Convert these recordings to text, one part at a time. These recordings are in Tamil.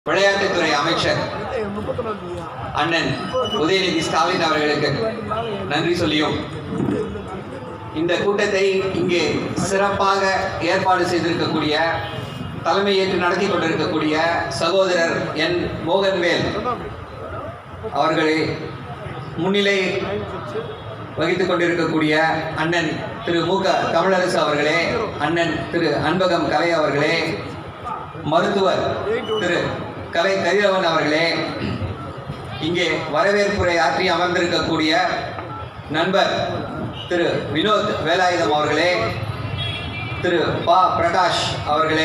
விளையாட்டுத்துறை அமைச்சர் அண்ணன் உதயநிதி ஸ்டாலின் அவர்களுக்கு நன்றி சொல்லியும் இந்த கூட்டத்தை இங்கே சிறப்பாக ஏற்பாடு செய்திருக்கக்கூடிய தலைமை ஏற்று நடத்தி கொண்டிருக்கக்கூடிய சகோதரர் என் மோகன்வேல் அவர்களை முன்னிலை வகித்துக் கொண்டிருக்கக்கூடிய அண்ணன் திரு மு க தமிழரசு அவர்களே அண்ணன் திரு அன்பகம் கலை அவர்களே மருத்துவர் திரு கலை கதிரவன் அவர்களே இங்கே வரவேற்புரை ஆற்றி அமர்ந்திருக்கக்கூடிய நண்பர் திரு வினோத் வேலாயுதம் அவர்களே திரு பா பிரகாஷ் அவர்களே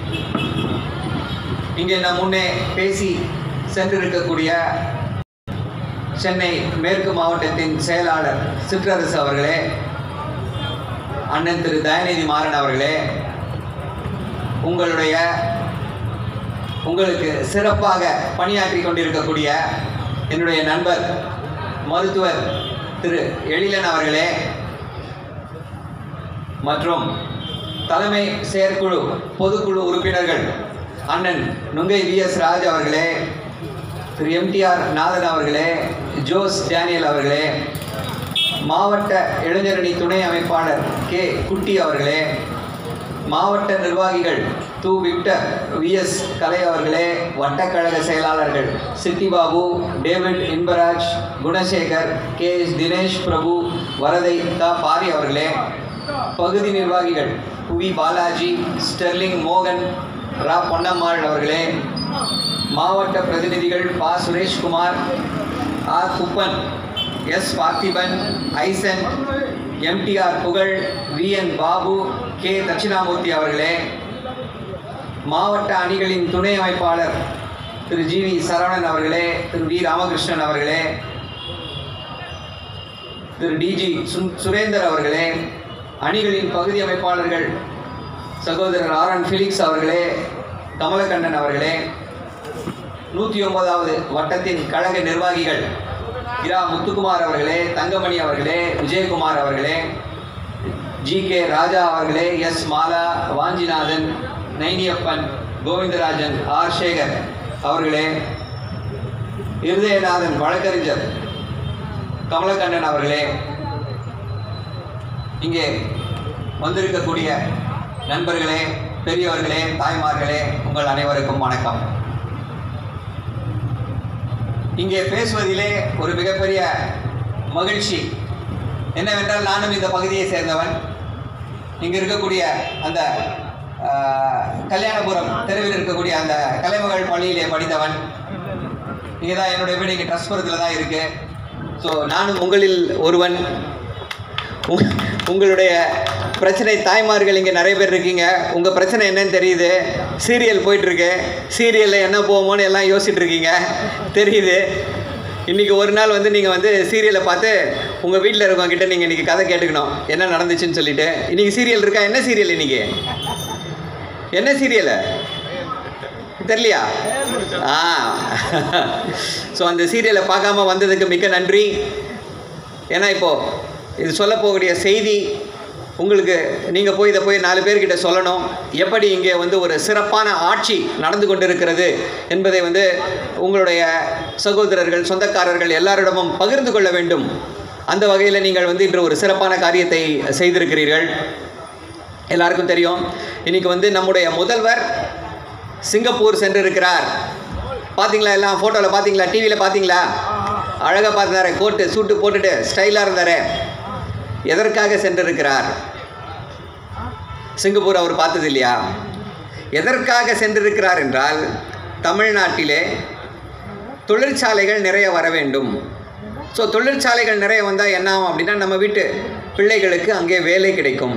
இங்கே நம் முன்னே பேசி சென்றிருக்கக்கூடிய சென்னை மேற்கு மாவட்டத்தின் செயலாளர் சிற்றரசு அவர்களே அண்ணன் திரு தயாநிதி மாறன் அவர்களே உங்களுடைய உங்களுக்கு சிறப்பாக பணியாற்றி கொண்டிருக்கக்கூடிய என்னுடைய நண்பர் மருத்துவர் திரு எழிலன் அவர்களே மற்றும் தலைமை செயற்குழு பொதுக்குழு உறுப்பினர்கள் அண்ணன் நுங்கை வி எஸ் ராஜ் அவர்களே திரு எம்டிஆர் நாதன் அவர்களே ஜோஸ் டேனியல் அவர்களே மாவட்ட இளைஞரணி துணை அமைப்பாளர் கே குட்டி அவர்களே மாவட்ட நிர்வாகிகள் து விக்டர் விஎஸ் கலை அவர்களே வட்டக்கழக செயலாளர்கள் Chittibabu David Inbaraj Gunasekar K S Dinesh Prabhu வரதை தா பாரி அவர்களே பகுதி நிர்வாகிகள் புவி பாலாஜி ஸ்டெர்லிங் மோகன் ரா பொன்னம்மாள் அவர்களே மாவட்ட பிரதிநிதிகள் பா சுரேஷ்குமார் ஆர் குப்பன் எஸ் பார்த்திபன் ஐசன் MTR Pugazh V N Babu K Dakshinamoorthy அவர்களே மாவட்ட அணிகளின் துணை அமைப்பாளர் திரு ஜி வி சரவணன் அவர்களே திரு வி ராமகிருஷ்ணன் அவர்களே திரு டிஜி சுரேந்தர் அவர்களே அணிகளின் பகுதி அமைப்பாளர்கள் சகோதரர் ஆர் என் ஃபிலிக்ஸ் அவர்களே கமலக்கண்ணன் அவர்களே நூற்றி ஒன்பதாவது வட்டத்தின் கழக நிர்வாகிகள் இரா முத்துக்குமார் அவர்களே தங்கமணி அவர்களே விஜயகுமார் அவர்களே ஜி கே ராஜா அவர்களே எஸ் மாலா வாஞ்சிநாதன் நைனியப்பன் கோவிந்தராஜன் ஆர் சேகர் அவர்களே இருதயநாதன் வழக்கறிஞர் கமலக்கண்ணன் அவர்களே இங்கே வந்திருக்கக்கூடிய நண்பர்களே பெரியவர்களே தாய்மார்களே உங்கள் அனைவருக்கும் வணக்கம் இங்கே பேசுவதிலே ஒரு மிகப்பெரிய மகிழ்ச்சி என்னவென்றால் நானும் இந்த பகுதியை சேர்ந்தவன் இங்கே இருக்கக்கூடிய அந்த ஆஹ், கல்யாணபுரம் தெருவில் இருக்கக்கூடிய அந்த கலைமகள் பள்ளியிலே படித்தவன் இங்கே தான் என்னுடைய வீடு இங்கே ட்ரஸ்புரத்தில் தான் இருக்குது ஸோ நானும் உங்களில் ஒருவன் உங்க- உங்களுடைய பிரச்சனை தாய்மார்கள் இங்கே நிறைய பேர் இருக்கீங்க உங்கள் பிரச்சனை என்னன்னு தெரியுது சீரியல் போயிட்டுருக்கு சீரியலில் என்ன போகுமோன்னு எல்லாம் யோசிச்சுட்டு இருக்கீங்க தெரியுது இன்றைக்கி ஒரு நாள் வந்து நீங்கள் வந்து சீரியலை பார்த்து உங்கள் வீட்டில் இருக்கவங்கிட்ட நீங்கள் இன்றைக்கி கதை கேட்டுக்கணும் என்ன நடந்துச்சுன்னு சொல்லிட்டு இன்றைக்கி சீரியல் இருக்கா என்ன சீரியல் இன்றைக்கி என்ன சீரியலு தெரியலையா ஆ ஸோ அந்த சீரியலை பார்க்காம வந்ததுக்கு மிக்க நன்றி ஏன்னா இப்போது இது சொல்ல போகக்கூடிய செய்தி உங்களுக்கு நீங்கள் போய் இதை போய் நாலு பேர்கிட்ட சொல்லணும் எப்படி இங்கே வந்து ஒரு சிறப்பான ஆட்சி நடந்து கொண்டிருக்கிறது என்பதை வந்து உங்களுடைய சகோதரர்கள் சொந்தக்காரர்கள் எல்லாரிடமும் பகிர்ந்து கொள்ள வேண்டும் அந்த வகையில் நீங்கள் வந்து இன்று ஒரு சிறப்பான காரியத்தை செய்திருக்கிறீர்கள் எல்லாருக்கும் தெரியும் இன்னைக்கு வந்து நம்முடைய முதல்வர் சிங்கப்பூர் சென்றிருக்கிறார் பார்த்தீங்களா எல்லாம் ஃபோட்டோவில் பார்த்தீங்களா டிவியில் பார்த்தீங்களா அழகாக பார்த்தாரு கோட்டு சூட்டு போட்டுட்டு ஸ்டைலாக இருந்தார் எதற்காக சென்றிருக்கிறார் சிங்கப்பூர் அவர் பார்த்தது இல்லையா எதற்காக சென்றிருக்கிறார் என்றால் தமிழ்நாட்டிலே தொழிற்சாலைகள் நிறைய வர வேண்டும் ஸோ தொழிற்சாலைகள் நிறைய வந்தால் என்ன ஆகும் அப்படின்னா நம்ம வீட்டு பிள்ளைகளுக்கு அங்கே வேலை கிடைக்கும்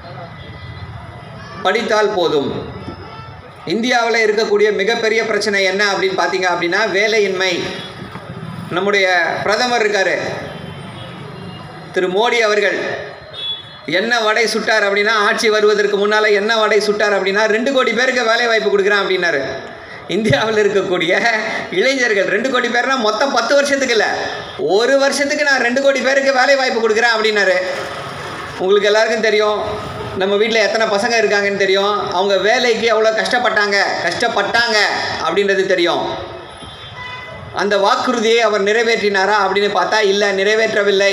படித்தால் போதும் இந்தியாவில் இருக்கக்கூடிய மிகப்பெரிய பிரச்சனை என்ன அப்படின்னு பார்த்தீங்க அப்படின்னா வேலையின்மை நம்முடைய பிரதமர் இருக்கார் திரு மோடி அவர்கள் என்ன வடை சுட்டார் அப்படின்னா ஆட்சி வருவதற்கு முன்னால் என்ன வடை சுட்டார் அப்படின்னா ரெண்டு கோடி பேருக்கு வேலை வாய்ப்பு கொடுக்குறேன் அப்படின்னாரு இந்தியாவில் இருக்கக்கூடிய இளைஞர்கள் ரெண்டு கோடி பேர்னா மொத்தம் பத்து வருஷத்துக்கு இல்லை ஒரு வருஷத்துக்கு நான் ரெண்டு கோடி பேருக்கு வேலை வாய்ப்பு கொடுக்குறேன் அப்படின்னாரு உங்களுக்கு எல்லாருக்கும் தெரியும் நம்ம வீட்டில் எத்தனை பசங்க இருக்காங்கன்னு தெரியும் அவங்க வேலைக்கு எவ்வளோ கஷ்டப்பட்டாங்க கஷ்டப்பட்டாங்க அப்படின்றது தெரியும் அந்த வாக்குறுதியை அவர் நிறைவேற்றினாரா அப்படின்னு பார்த்தா இல்லை நிறைவேற்றவில்லை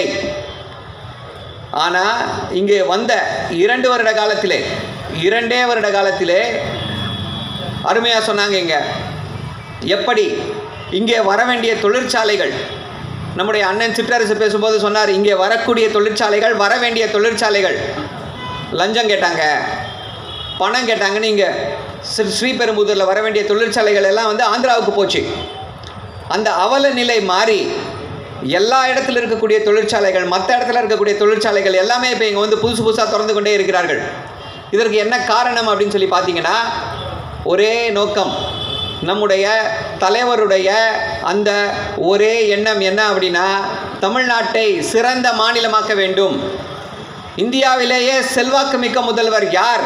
ஆனால் இங்கே வந்த இரண்டு வருட காலத்திலே இரண்டே வருட காலத்திலே அருமையாக சொன்னாங்க இங்கே எப்படி இங்கே வர வேண்டிய தொழிற்சாலைகள் நம்முடைய அண்ணன் சிற்றரசு பேசும்போது சொன்னார் இங்கே வரக்கூடிய தொழிற்சாலைகள் வர வேண்டிய தொழிற்சாலைகள் லஞ்சம் கேட்டாங்க பணம் கேட்டாங்கன்னு இங்கே ஸ்ரீ ஸ்ரீபெரும்புதூரில் வர வேண்டிய தொழிற்சாலைகள் எல்லாம் வந்து ஆந்திராவுக்கு போச்சு அந்த அவல நிலை மாறி எல்லா இடத்துல இருக்கக்கூடிய தொழிற்சாலைகள் மற்ற இடத்துல இருக்கக்கூடிய தொழிற்சாலைகள் எல்லாமே இப்போ இங்கே வந்து புதுசு புதுசாக திறந்து கொண்டே இருக்கிறார்கள் இதற்கு என்ன காரணம் அப்படின்னு சொல்லி பார்த்தீங்கன்னா ஒரே நோக்கம் நம்முடைய தலைவருடைய அந்த ஒரே எண்ணம் என்ன அப்படின்னா தமிழ்நாட்டை சிறந்த மாநிலமாக்க வேண்டும் இந்தியாவிலேயே செல்வாக்கு மிக்க முதல்வர் யார்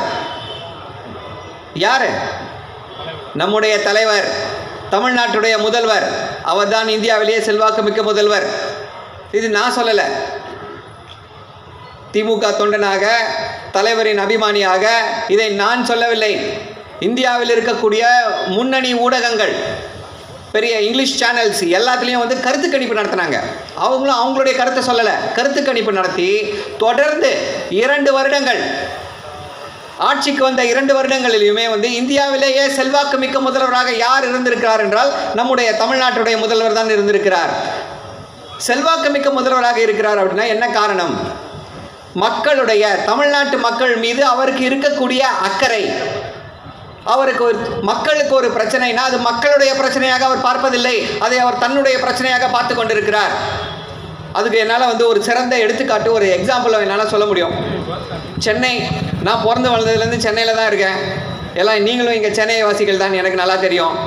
யார் நம்முடைய தலைவர் தமிழ்நாட்டுடைய முதல்வர் அவர்தான் இந்தியாவிலேயே செல்வாக்கு மிக்க முதல்வர் இது நான் சொல்லலை திமுக தொண்டனாக தலைவரின் அபிமானியாக இதை நான் சொல்லவில்லை இந்தியாவில் இருக்கக்கூடிய முன்னணி ஊடகங்கள் பெரிய இங்கிலீஷ் சேனல்ஸ் எல்லாத்துலேயும் வந்து கருத்து கணிப்பு நடத்தினாங்க அவங்களும் அவங்களுடைய கருத்தை சொல்லலை கருத்து கணிப்பு நடத்தி தொடர்ந்து இரண்டு வருடங்கள் ஆட்சிக்கு வந்த இரண்டு வருடங்களிலுமே வந்து இந்தியாவிலேயே செல்வாக்கு மிக்க முதல்வராக யார் இருந்திருக்கிறார் என்றால் நம்முடைய தமிழ்நாட்டுடைய முதல்வர் தான் இருந்திருக்கிறார் செல்வாக்கு மிக்க முதல்வராக இருக்கிறார் அப்படின்னா என்ன காரணம் மக்களுடைய தமிழ்நாட்டு மக்கள் மீது அவருக்கு இருக்கக்கூடிய அக்கறை அவருக்கு ஒரு மக்களுக்கு ஒரு பிரச்சனைனா அது மக்களுடைய பிரச்சனையாக அவர் பார்ப்பதில்லை அதை அவர் தன்னுடைய பிரச்சனையாக பார்த்து கொண்டிருக்கிறார் அதுக்கு என்னால் வந்து ஒரு சிறந்த எடுத்துக்காட்டு ஒரு எக்ஸாம்பிள் என்னால் சொல்ல முடியும் சென்னை நான் பிறந்து வளர்ந்ததுலேருந்து சென்னையில் தான் இருக்கேன் எல்லாம் நீங்களும் இங்கே சென்னை வாசிகள் தான் எனக்கு நல்லா தெரியும்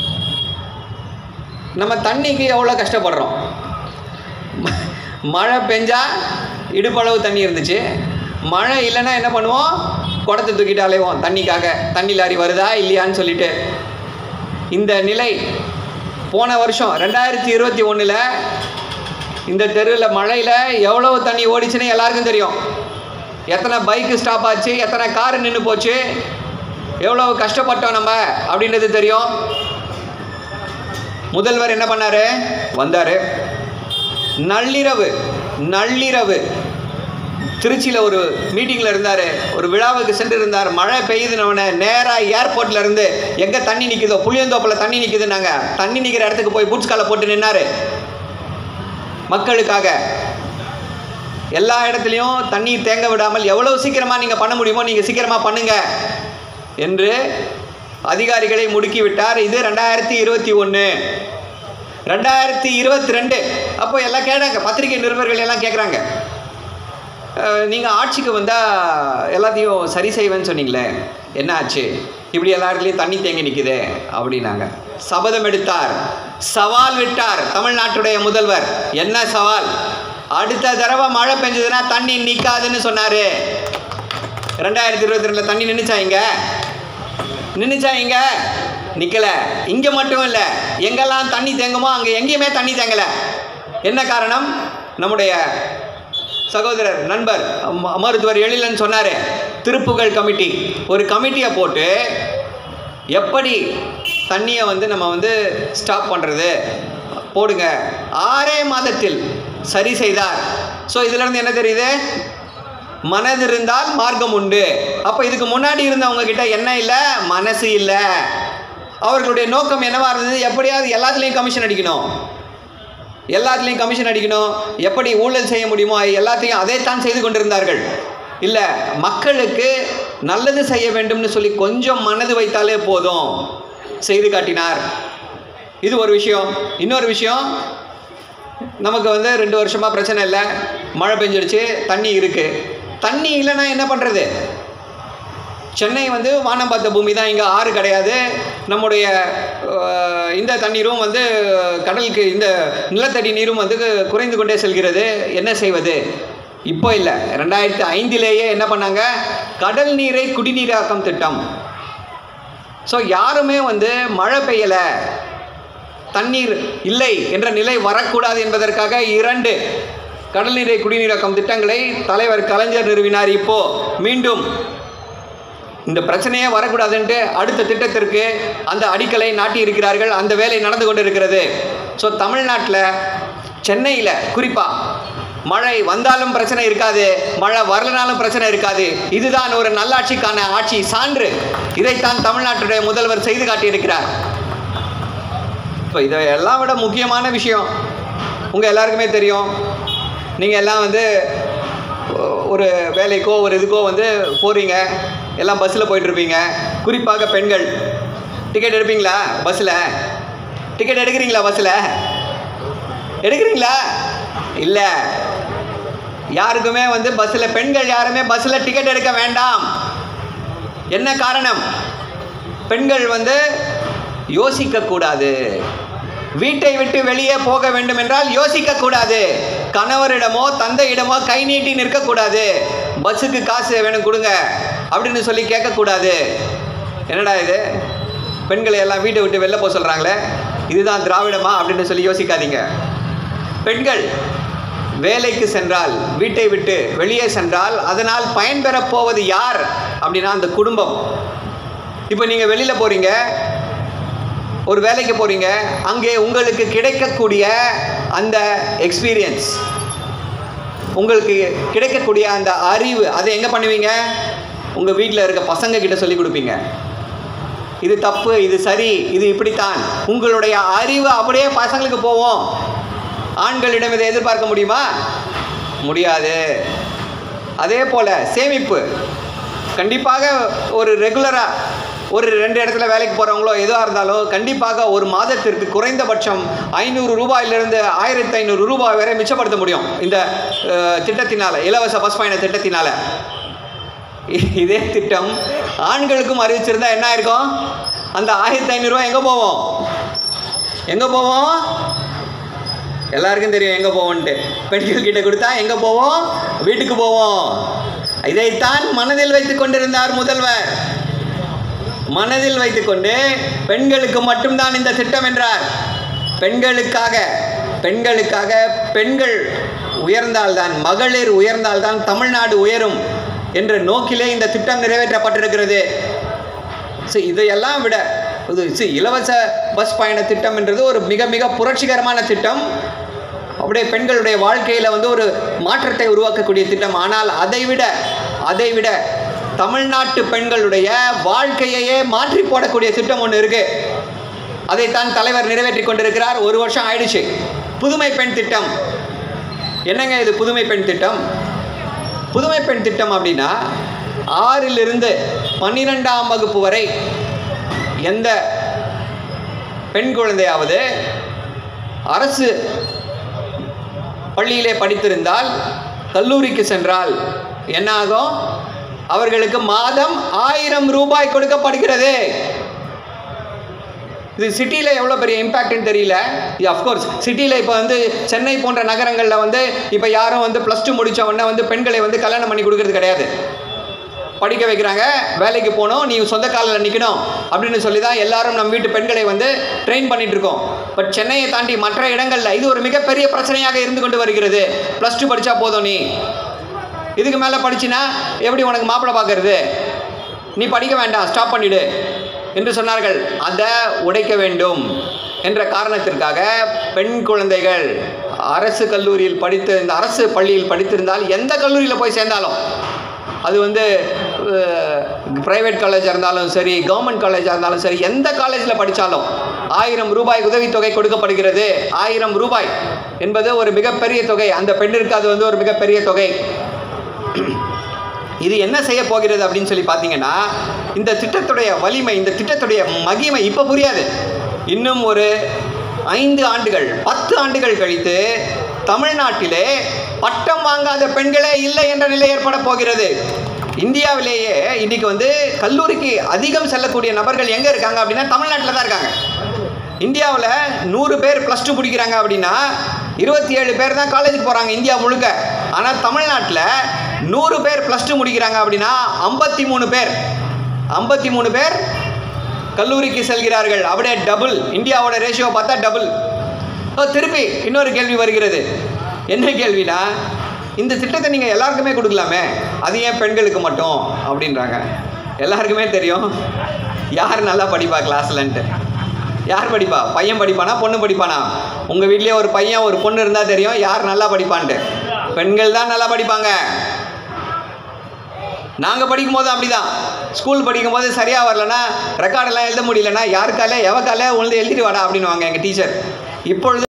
நம்ம தண்ணிக்கு எவ்வளோ கஷ்டப்படுறோம் ம- மழை பெஞ்சா இடுப்பளவு தண்ணி இருந்துச்சு மழை இல்லைன்னா என்ன பண்ணுவோம் குடத்தை தூக்கிட்டு அலைவோம் தண்ணிக்காக தண்ணி லாரி வருதா இல்லையான்னு சொல்லிட்டு இந்த நிலை போன வருஷம் ரெண்டாயிரத்தி இருபத்தி ஒன்றில் இந்த தெருவில் மழையில் எவ்வளவு தண்ணி ஓடிச்சுன்னு எல்லாருக்கும் தெரியும் எத்தனை பைக்கு ஸ்டாப் ஆச்சு எத்தனை கார் நின்று போச்சு எவ்வளவு கஷ்டப்பட்டோம் நம்ம அப்படின்றது தெரியும் முதல்வர் என்ன பண்ணாரு வந்தார் நள்ளிரவு நள்ளிரவு திருச்சியில் ஒரு மீட்டிங்கில் இருந்தார் ஒரு விழாவுக்கு சென்று இருந்தார் மழை பெய்யுதுனவன நேராக ஏர்போர்ட்ல இருந்து எங்கே தண்ணி நிற்குதோ புளியந்தோப்பில் தண்ணி நிற்குதுன்னாங்க தண்ணி நிற்கிற இடத்துக்கு போய் பூட்ஸ் காலை போட்டு நின்னாரு மக்களுக்காக எல்லா இடத்துலையும் தண்ணீர் தேங்க விடாமல் எவ்வளவு சீக்கிரமாக நீங்கள் பண்ண முடியுமோ நீங்கள் சீக்கிரமாக பண்ணுங்க என்று அதிகாரிகளை முடுக்கி விட்டார் இது ரெண்டாயிரத்தி இருபத்தி ஒன்று ரெண்டாயிரத்தி இருபத்தி ரெண்டு அப்போ எல்லாம் கேட்டாங்க பத்திரிகை நிருபர்கள் எல்லாம் கேட்குறாங்க நீங்கள் ஆட்சிக்கு வந்தால் எல்லாத்தையும் சரி செய்வேன்னு சொன்னீங்களே என்ன ஆச்சு இப்படி எல்லா இடத்துலையும் தண்ணி தேங்கி நிற்குதே அப்படின்னாங்க சபதம் எடுத்தார் சவால் விட்டார் தமிழ்நாட்டுடைய முதல்வர் என்ன சவால் அடுத்த தடவை மழை பெஞ்சதுன்னா தண்ணி நிற்காதுன்னு சொன்னார் ரெண்டாயிரத்தி இருபத்தி ரெண்டில் தண்ணி நின்றுச்சா இங்க நின்றுச்சா இங்க நிற்கல இங்கே மட்டும் இல்லை எங்கெல்லாம் தண்ணி தேங்குமோ அங்கே எங்கேயுமே தண்ணி தேங்கலை என்ன காரணம் நம்முடைய சகோதரர் நண்பர் ம- மருத்துவர் எழிலன் சொன்னார் திருப்புகழ் கமிட்டி ஒரு கமிட்டியை போட்டு எப்படி தண்ணியை வந்து நம்ம வந்து ஸ்டாப் பண்ணுறது போடுங்க ஆறே மாதத்தில் சரி செய்தார் ஸோ இதிலிருந்து என்ன தெரியுது மனது இருந்தால் மார்க்கம் உண்டு அப்போ இதுக்கு முன்னாடி இருந்தவங்க கிட்ட என்ன இல்லை மனசு இல்லை அவர்களுடைய நோக்கம் என்னவா இருந்தது எப்படியாவது எல்லாத்துலேயும் கமிஷன் அடிக்கணும் எல்லாத்துலேயும் கமிஷன் அடிக்கணும் எப்படி ஊழல் செய்ய முடியுமோ எல்லாத்தையும் அதைத்தான் செய்து கொண்டிருந்தார்கள் இல்லை மக்களுக்கு நல்லது செய்ய வேண்டும்னு சொல்லி கொஞ்சம் மனது வைத்தாலே போதும் செய்து காட்டினார் இது ஒரு விஷயம் இன்னொரு விஷயம் நமக்கு வந்து ரெண்டு வருஷமாக பிரச்சனை இல்லை மழை பெஞ்சிடுச்சு தண்ணி இருக்குது தண்ணி இல்லைன்னா என்ன பண்ணுறது சென்னை வந்து வானம் பார்த்த பூமி தான் இங்கே ஆறு கிடையாது நம்முடைய அஹ், இந்த தண்ணீரும் வந்து கடலுக்கு இந்த நிலத்தடி நீரும் வந்து குறைந்து கொண்டே செல்கிறது என்ன செய்வது இப்போ இல்லை ரெண்டாயிரத்தி ஐந்திலேயே என்ன பண்ணாங்க கடல் நீரை குடிநீராக்கம் திட்டம் ஸோ யாருமே வந்து மழை பெய்யலை தண்ணீர் இல்லை என்ற நிலை வரக்கூடாது என்பதற்காக இரண்டு கடல் நீரை குடிநீராக்கும் திட்டங்களை தலைவர் கலைஞர் நிறுவினார் இப்போ மீண்டும் இந்த பிரச்சனையே வரக்கூடாதுன்ட்டு அடுத்த திட்டத்திற்கு அந்த அடிக்கலை நாட்டி இருக்கிறார்கள் அந்த வேலை நடந்து கொண்டு இருக்கிறது ஸோ தமிழ்நாட்டில் சென்னையில் குறிப்பாக மழை வந்தாலும் பிரச்சனை இருக்காது மழை வரலனாலும் பிரச்சனை இருக்காது இதுதான் ஒரு நல்லாட்சிக்கான ஆட்சி சான்று இதைத்தான் தமிழ்நாட்டுடைய முதல்வர் செய்து காட்டியிருக்கிறார் இப்போ இதை எல்லாம் விட முக்கியமான விஷயம் உங்கள் எல்லாருக்குமே தெரியும் நீங்கள் எல்லாம் வந்து ஒ- ஒரு வேலைக்கோ ஒரு இதுக்கோ வந்து போகிறீங்க எல்லாம் பஸ்ஸில் போயிட்டுருப்பீங்க குறிப்பாக பெண்கள் டிக்கெட் எடுப்பீங்களா பஸ்ஸில் டிக்கெட் எடுக்கிறீங்களா பஸ்ஸில் எடுக்கிறீங்களா இல்லை யாருக்குமே வந்து பஸ்ஸில் பெண்கள் யாருமே பஸ்ஸில் டிக்கெட் எடுக்க வேண்டாம் என்ன காரணம் பெண்கள் வந்து யோசிக்கக்கூடாது வீட்டை விட்டு வெளியே போக வேண்டும் என்றால் யோசிக்கக்கூடாது கணவரிடமோ தந்தையிடமோ கை நீட்டி நிற்கக்கூடாது பஸ்ஸுக்கு காசு வேணும் கொடுங்க அப்படின்னு சொல்லி கேட்கக்கூடாது என்னடா இது பெண்களை எல்லாம் வீட்டை விட்டு வெளில போக சொல்கிறாங்களே இதுதான் திராவிடமா அப்படின்னு சொல்லி யோசிக்காதீங்க பெண்கள் வேலைக்கு சென்றால் வீட்டை விட்டு வெளியே சென்றால் அதனால் பயன்பெறப் போவது யார் அப்படின்னா அந்த குடும்பம் இப்போ நீங்கள் வெளியில் போகிறீங்க ஒரு வேலைக்கு போகிறீங்க அங்கே உங்களுக்கு கிடைக்கக்கூடிய அந்த எக்ஸ்பீரியன்ஸ் உங்களுக்கு கிடைக்கக்கூடிய அந்த அறிவு அதை எங்கே பண்ணுவீங்க உங்கள் வீட்டில் இருக்க பசங்க கிட்ட சொல்லி கொடுப்பீங்க இது தப்பு இது சரி இது இப்படித்தான் உங்களுடைய அறிவு அப்படியே பசங்களுக்கு போவோம் ஆண்களிடம் இதை எதிர்பார்க்க முடியுமா முடியாது அதே போல் சேமிப்பு கண்டிப்பாக ஒரு ரெகுலராக ஒரு ரெண்டு இடத்துல வேலைக்கு போகிறவங்களோ எதுவாக இருந்தாலும் கண்டிப்பாக ஒரு மாதத்திற்கு குறைந்தபட்சம் ஐநூறு ரூபாயிலிருந்து ஆயிரத்தி ஐநூறு ரூபாய் வரை மிச்சப்படுத்த முடியும் இந்த அஹ், திட்டத்தினால இலவச பஸ் பயண திட்டத்தினால இ- இதே திட்டம் ஆண்களுக்கும் அறிவிச்சிருந்தா என்ன ஆயிருக்கும் அந்த ஆயிரத்தி ஐநூறுரூவா எங்கே போவோம் எங்கே போவோம் எல்லாருக்கும் தெரியும் எங்கே போவோன்ட்டு பெண்கள் கிட்ட கொடுத்தா எங்கே போவோம் வீட்டுக்கு போவோம் இதைத்தான் மனதில் வைத்துக் கொண்டிருந்தார் முதல்வர் மனதில் வைத்துக்கொண்டு பெண்களுக்கு மட்டும்தான் இந்த திட்டம் என்றார் பெண்களுக்காக பெண்களுக்காக பெண்கள் உயர்ந்தால்தான் மகளிர் உயர்ந்தால்தான் தமிழ்நாடு உயரும் என்ற நோக்கிலே இந்த திட்டம் நிறைவேற்றப்பட்டிருக்கிறது ஸோ இதையெல்லாம் விட இது see, இலவச பஸ் பயண திட்டம் என்றது ஒரு மிக மிக புரட்சிகரமான திட்டம் அப்படியே பெண்களுடைய வாழ்க்கையில் வந்து ஒரு மாற்றத்தை உருவாக்கக்கூடிய திட்டம் ஆனால் அதை விட அதை விட தமிழ்நாட்டு பெண்களுடைய வாழ்க்கையையே மாற்றி போடக்கூடிய திட்டம் ஒன்று இருக்கு அதைத்தான் தலைவர் நிறைவேற்றி கொண்டிருக்கிறார் ஒரு வருஷம் ஆயிடுச்சு புதுமை பெண் திட்டம் என்னங்க இது புதுமை பெண் திட்டம் புதுமை பெண் திட்டம் அப்படின்னா ஆறிலிருந்து பன்னிரெண்டாம் வகுப்பு வரை எந்த பெண் குழந்தையாவது அரசு பள்ளியிலே படித்திருந்தால் கல்லூரிக்கு சென்றால் என்ன ஆகும் அவர்களுக்கு மாதம் ஆயிரம் ரூபாய் கொடுக்கப்படுகிறது இது சிட்டியில் எவ்வளோ பெரிய இம்பேக்ட்னு தெரியல இது அஃப்கோர்ஸ் சிட்டியில் இப்போ வந்து சென்னை போன்ற நகரங்களில் வந்து இப்போ யாரும் வந்து ப்ளஸ் டூ முடித்த உடனே வந்து பெண்களை வந்து கல்யாணம் பண்ணி கொடுக்கறது கிடையாது படிக்க வைக்கிறாங்க வேலைக்கு போகணும் நீ சொந்த காலில் நிற்கணும் அப்படின்னு சொல்லி தான் எல்லாரும் நம்ம வீட்டு பெண்களை வந்து ட்ரெயின் பண்ணிட்டு இருக்கோம் பட் சென்னையை தாண்டி மற்ற இடங்களில் இது ஒரு மிகப்பெரிய பிரச்சனையாக இருந்து கொண்டு வருகிறது ப்ளஸ் டூ படித்தா போதும் நீ இதுக்கு மேலே படிச்சினா எப்படி உனக்கு மாப்பிள்ளை பார்க்கறது நீ படிக்க வேண்டாம் ஸ்டாப் பண்ணிடு என்று சொன்னார்கள் அதை உடைக்க வேண்டும் என்ற காரணத்திற்காக பெண் குழந்தைகள் அரசு கல்லூரியில் படித்து இந்த அரசு பள்ளியில் படித்திருந்தால் எந்த கல்லூரியில் போய் சேர்ந்தாலும் அது வந்து ப்ரைவேட் காலேஜாக இருந்தாலும் சரி கவர்மெண்ட் காலேஜாக இருந்தாலும் சரி எந்த காலேஜில் படித்தாலும் ஆயிரம் ரூபாய் உதவித்தொகை கொடுக்கப்படுகிறது ஆயிரம் ரூபாய் என்பது ஒரு மிகப்பெரிய தொகை அந்த பெண்ணிற்கு அது வந்து ஒரு மிகப்பெரிய தொகை இது என்ன செய்ய போகிறது அப்படின்னு சொல்லி பார்த்தீங்கன்னா இந்த திட்டத்துடைய வலிமை இந்த திட்டத்துடைய மகிமை இப்போ புரியாது இன்னும் ஒரு ஐந்து ஆண்டுகள் பத்து ஆண்டுகள் கழித்து தமிழ்நாட்டிலே பட்டம் வாங்காத பெண்களே இல்லை என்ற நிலை ஏற்பட போகிறது இந்தியாவிலேயே இன்னைக்கு வந்து கல்லூரிக்கு அதிகம் செல்லக்கூடிய நபர்கள் எங்கே இருக்காங்க அப்படின்னா தமிழ்நாட்டில் தான் இருக்காங்க இந்தியாவில் நூறு பேர் ப்ளஸ் டூ முடிக்கிறாங்க அப்படின்னா இருபத்தி ஏழு பேர் தான் காலேஜுக்கு போகிறாங்க இந்தியா முழுக்க ஆனால் தமிழ்நாட்டில் நூறு பேர் ப்ளஸ் டூ முடிக்கிறாங்க அப்படின்னா ஐம்பத்தி மூணு பேர் ஐம்பத்தி மூணு பேர் கல்லூரிக்கு செல்கிறார்கள் அப்படியே டபுள் இந்தியாவோட ரேஷியோ பார்த்தா டபுள் ஓ திருப்பி இன்னொரு கேள்வி வருகிறது என்ன கேள்வினா இந்த திட்டத்தை நீங்கள் எல்லாருக்குமே கொடுக்கலாமே அது ஏன் பெண்களுக்கு மட்டும் அப்படின்றாங்க எல்லாருக்குமே தெரியும் யார் நல்லா படிப்பா கிளாஸ்லன்ட்டு யார் படிப்பா பையன் படிப்பானா பொண்ணு படிப்பானா உங்கள் வீட்லேயே ஒரு பையன் ஒரு பொண்ணு இருந்தால் தெரியும் யார் நல்லா படிப்பான்ட்டு பெண்கள் தான் நல்லா படிப்பாங்க நாங்கள் படிக்கும்போது அப்படிதான் ஸ்கூல் படிக்கும்போது சரியாக வரலனா ரெக்கார்டெல்லாம் எழுத முடியலனா யாருக்காலே எவக்காலே உழுந்து எழுதிட்டு வாடா அப்படின்னுவாங்க எங்கள் டீச்சர் இப்பொழுது